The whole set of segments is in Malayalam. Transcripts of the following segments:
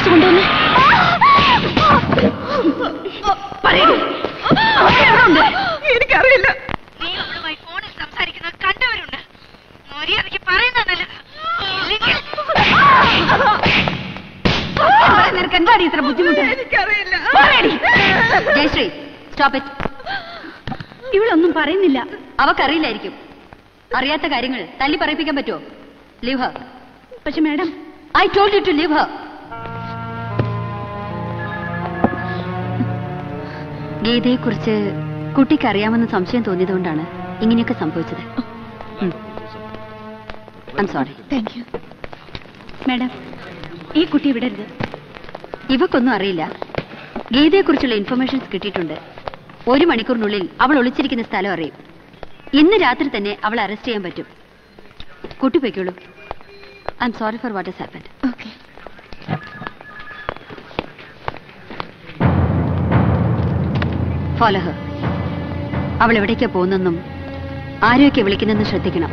വിളിച്ചു കൊണ്ടുവന്ന് എനിക്കറിയില്ല നീ അവളുമായി ഫോണിൽ സംസാരിക്കുന്നത് കണ്ടവരുണ്ട് മര്യാദയ്ക്ക് പറയുന്നത് നല്ലത് ഇല്ലെങ്കിൽ നിനക്ക് എന്താണ് ഇത്ര ബുദ്ധിമുട്ട് എനിക്കറിയില്ല ജയശ്രീ സ്റ്റോപ്പ് ഇറ്റ് ഇവളൊന്നും പറയുന്നില്ല അവക്കറിയില്ലായിരിക്കും അറിയാത്ത കാര്യങ്ങൾ തല്ലി പറയിപ്പിക്കാൻ പറ്റുമോ ലീവ് ഹർ പക്ഷെ madam I told you to leave her ഗീതയെക്കുറിച്ച് കുട്ടിക്ക് അറിയാമെന്ന് സംശയം തോന്നിയതുകൊണ്ടാണ് ഇങ്ങനെയൊക്കെ സംഭവിച്ചത് I'm sorry thank you madam ഈ കുട്ടി വിടരുത് ഇവക്കൊന്നും അറിയില്ല ഗീതയെക്കുറിച്ചുള്ള ഇൻഫർമേഷൻസ് കിട്ടിയിട്ടുണ്ട് ഒരു മണിക്കൂറിനുള്ളിൽ അവൾ ഒളിച്ചിരിക്കുന്ന സ്ഥലം അറിയും ഇന്ന് രാത്രി തന്നെ അവളെ അറസ്റ്റ് ചെയ്യാൻ പറ്റും കുട്ടി പൊയ്ക്കോളൂ I'm sorry for what is happened okay follow her അവൾ എവിടേക്കാ പോകുന്നെന്നും ആരെയൊക്കെ വിളിക്കുന്നെന്നും ശ്രദ്ധിക്കണം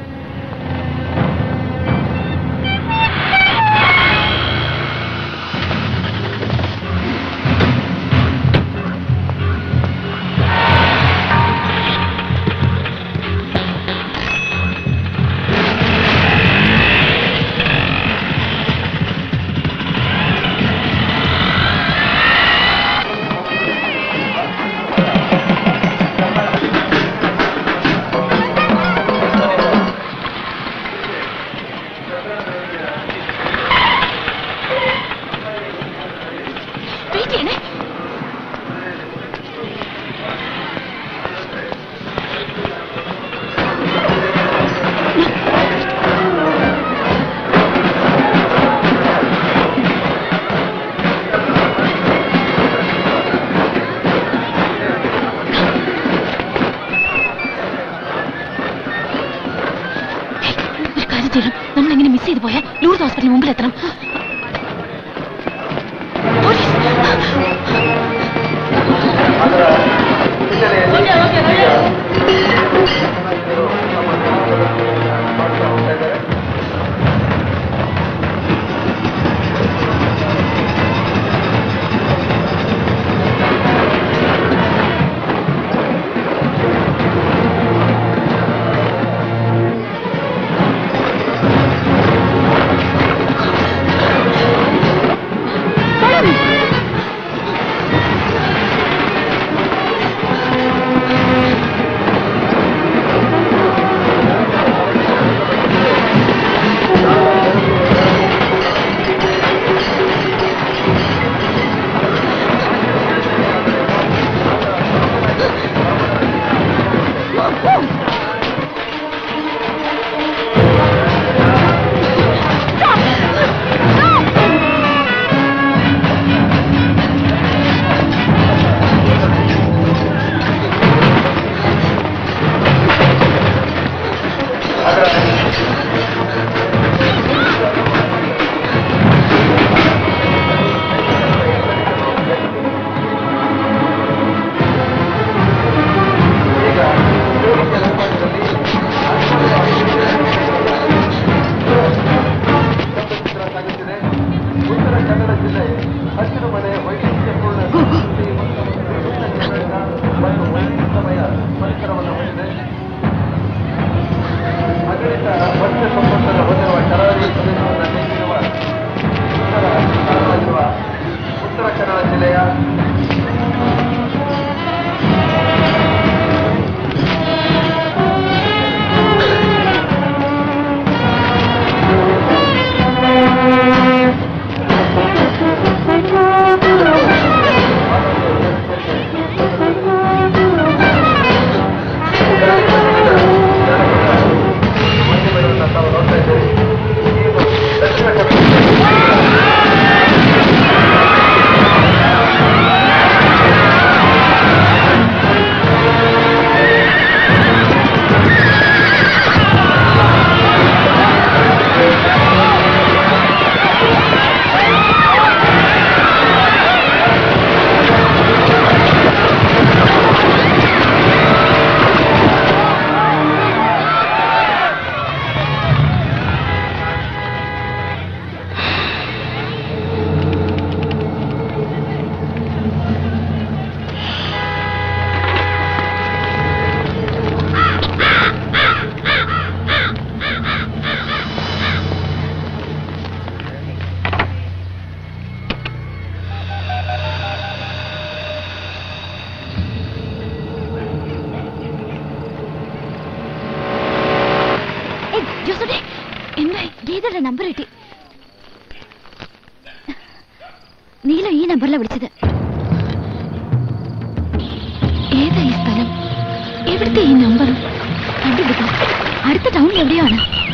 വെയിറ്റ് ചെയ്യണേ ഒരു കാര്യം ചെയ്യണം നമ്മൾ എങ്ങനെ മിസ് ചെയ്തു പോയാൽ ലൂർസ് ഹോസ്പിറ്റലിന് മുമ്പിൽ എത്തണം പോലീസ് ആ ഗീതയുടെ നമ്പർ കിട്ടി നീല ഈ നമ്പറിലാണ് വിളിച്ചത് ഏതാ ഈ സ്ഥലം എവിടുത്തെ ഈ നമ്പർ കണ്ടുപിടിക്കണം അടുത്ത ടൗണിൽ എവിടെയാണ്